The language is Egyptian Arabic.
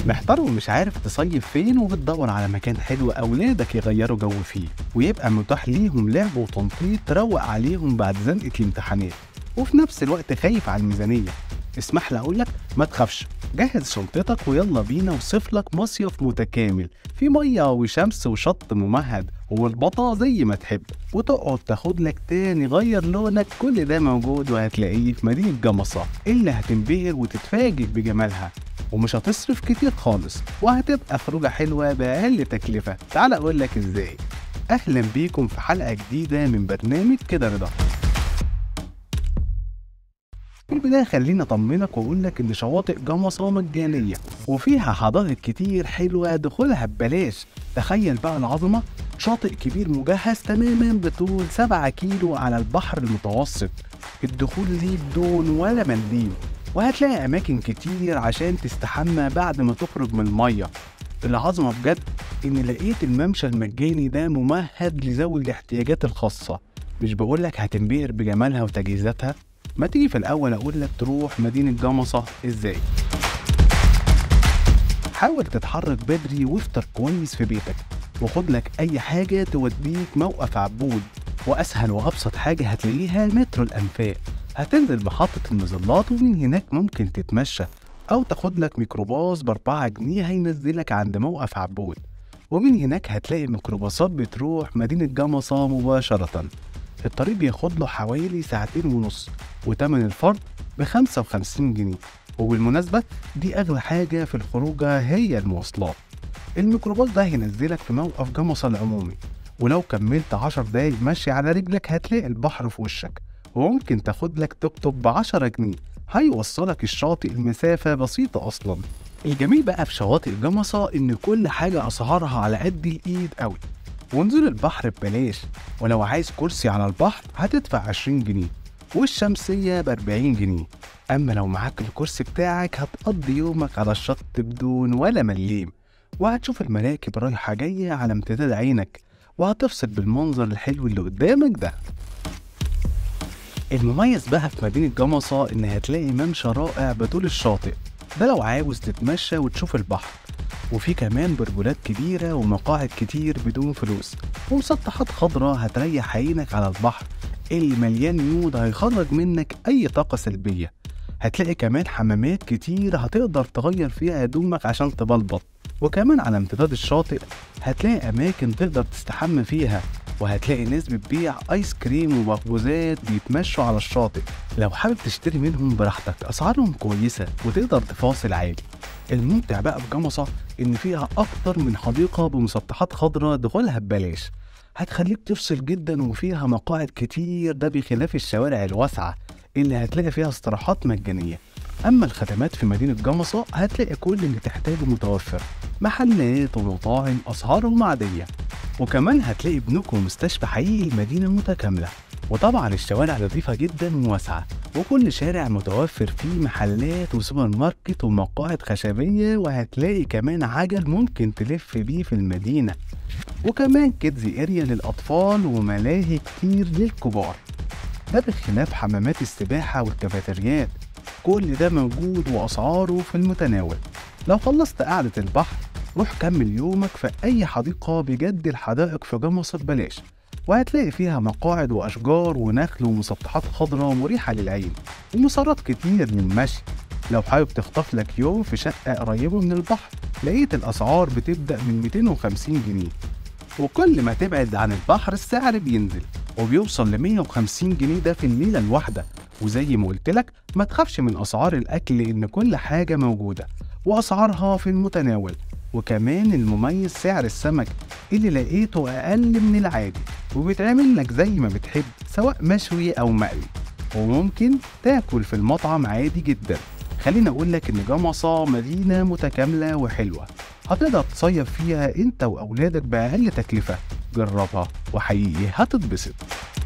محتار ومش عارف تصيف فين وبتدور على مكان حلو أولادك يغيروا جو فيه ويبقى متاح ليهم لعب وتنطيط تروق عليهم بعد زنقة الامتحانات وفي نفس الوقت خايف على الميزانية اسمح لي أقولك ما تخافش جهز شنطتك ويلا بينا وصف لك مصيف متكامل في مية وشمس وشط ممهد والبطا زي ما تحب وتقعد تاخد لك تاني غير لونك كل ده موجود وهتلاقيه في مدينة جمصة اللي هتنبهر وتتفاجئ بجمالها ومش هتصرف كتير خالص وهتبقى خروجة حلوة بأقل تكلفة تعال أقول لك إزاي أهلا بيكم في حلقة جديدة من برنامج كده رضا في البداية خليني أطمنك وأقول لك إن شواطئ جمصة مجانية وفيها حدائق كتير حلوة دخولها ببلاش تخيل بقى العظمة شاطئ كبير مجهز تماما بطول 7 كيلو على البحر المتوسط الدخول ليه بدون ولا منديل وهتلاقي أماكن كتير عشان تستحمى بعد ما تخرج من المية العظمة بجد إن لقيت الممشى المجاني ده ممهد لذوي الاحتياجات الخاصة مش بقولك هتنبهر بجمالها وتجهيزاتها ما تيجي في الأول أقول لك تروح مدينة جمصة إزاي حاول تتحرك بدري وافطر كويس في بيتك وخد لك أي حاجة توديك موقف عبود وأسهل وأبسط حاجة هتلاقيها مترو الأنفاق هتنزل محطة المظلات ومن هناك ممكن تتمشى أو تاخد لك ميكروباص بأربعة جنيه هينزلك عند موقف عبود ومن هناك هتلاقي ميكروباصات بتروح مدينة جمصة مباشرة الطريق بياخد له حوالي ساعتين ونص وتمن الفرد بخمسة وخمسين جنيه وبالمناسبة دي أغلى حاجة في الخروجة هي المواصلات الميكروباص ده هينزلك في موقف جمصة العمومي ولو كملت عشر دقايق مشي على رجلك هتلاقي البحر في وشك وممكن تاخد لك توك توك بعشرة جنيه هيوصلك الشاطئ المسافة بسيطة أصلا الجميل بقى في شواطئ جمصة إن كل حاجة أسعارها على قد الإيد أوي ونزول البحر ببلاش ولو عايز كرسي على البحر هتدفع 20 جنيه والشمسية ب 40 جنيه أما لو معاك الكرسي بتاعك هتقضي يومك على الشط بدون ولا مليم وهتشوف المراكب رايحة جاية على امتداد عينك وهتفصل بالمنظر الحلو اللي قدامك ده المميز بقى في مدينة جمصة إن هتلاقي ممشى رائع بطول الشاطئ ده لو عاوز تتمشى وتشوف البحر وفي كمان برجولات كبيرة ومقاعد كتير بدون فلوس ومسطحات خضراء هتريح عينك على البحر اللي مليان يود هيخرج منك أي طاقة سلبية هتلاقي كمان حمامات كتير هتقدر تغير فيها هدومك عشان تبلبط وكمان على امتداد الشاطئ هتلاقي أماكن تقدر تستحمى فيها وهتلاقي ناس بتبيع ايس كريم ومخبوزات بيتمشوا على الشاطئ لو حابب تشتري منهم براحتك اسعارهم كويسه وتقدر تفاصل عادي الممتع بقى في جمصة إن فيها أكتر من حديقة بمسطحات خضراء دخولها ببلاش هتخليك تفصل جدا وفيها مقاعد كتير ده بخلاف الشوارع الواسعة اللي هتلاقي فيها استراحات مجانية أما الخدمات في مدينة جمصة هتلاقي كل اللي تحتاجه متوفر محلات ومطاعم أسعارهم عادية وكمان هتلاقي بنوك ومستشفى حقيقي المدينة متكاملة وطبعا الشوارع لطيفة جدا وواسعة وكل شارع متوفر فيه محلات وسوبر ماركت ومقاعد خشبية وهتلاقي كمان عجل ممكن تلف بيه في المدينة وكمان كيدز اريا للأطفال وملاهي كتير للكبار ده بخلاف حمامات السباحة والكافيتريات كل ده موجود وأسعاره في المتناول لو خلصت قعدة البحر روح كمل يومك في أي حديقة بجد الحدائق في جمصة ببلاش وهتلاقي فيها مقاعد وأشجار ونخل ومسطحات خضراء مريحة للعين ومسارات كتير للمشي لو حابب تخطف لك يوم في شقة قريبة من البحر لقيت الأسعار بتبدأ من 250 جنيه وكل ما تبعد عن البحر السعر بينزل وبيوصل ل 150 جنيه ده في الليلة الواحدة وزي ما قلت لك ما تخافش من أسعار الأكل لأن كل حاجة موجودة وأسعارها في المتناول وكمان المميز سعر السمك اللي لقيته أقل من العادي وبيتعمل لك زي ما بتحب سواء مشوي أو مقلي وممكن تاكل في المطعم عادي جدا خليني أقول لك إن جمصة مدينة متكاملة وحلوة هتقدر تصيف فيها أنت وأولادك بأقل تكلفة جربها وحقيقي هتتبسط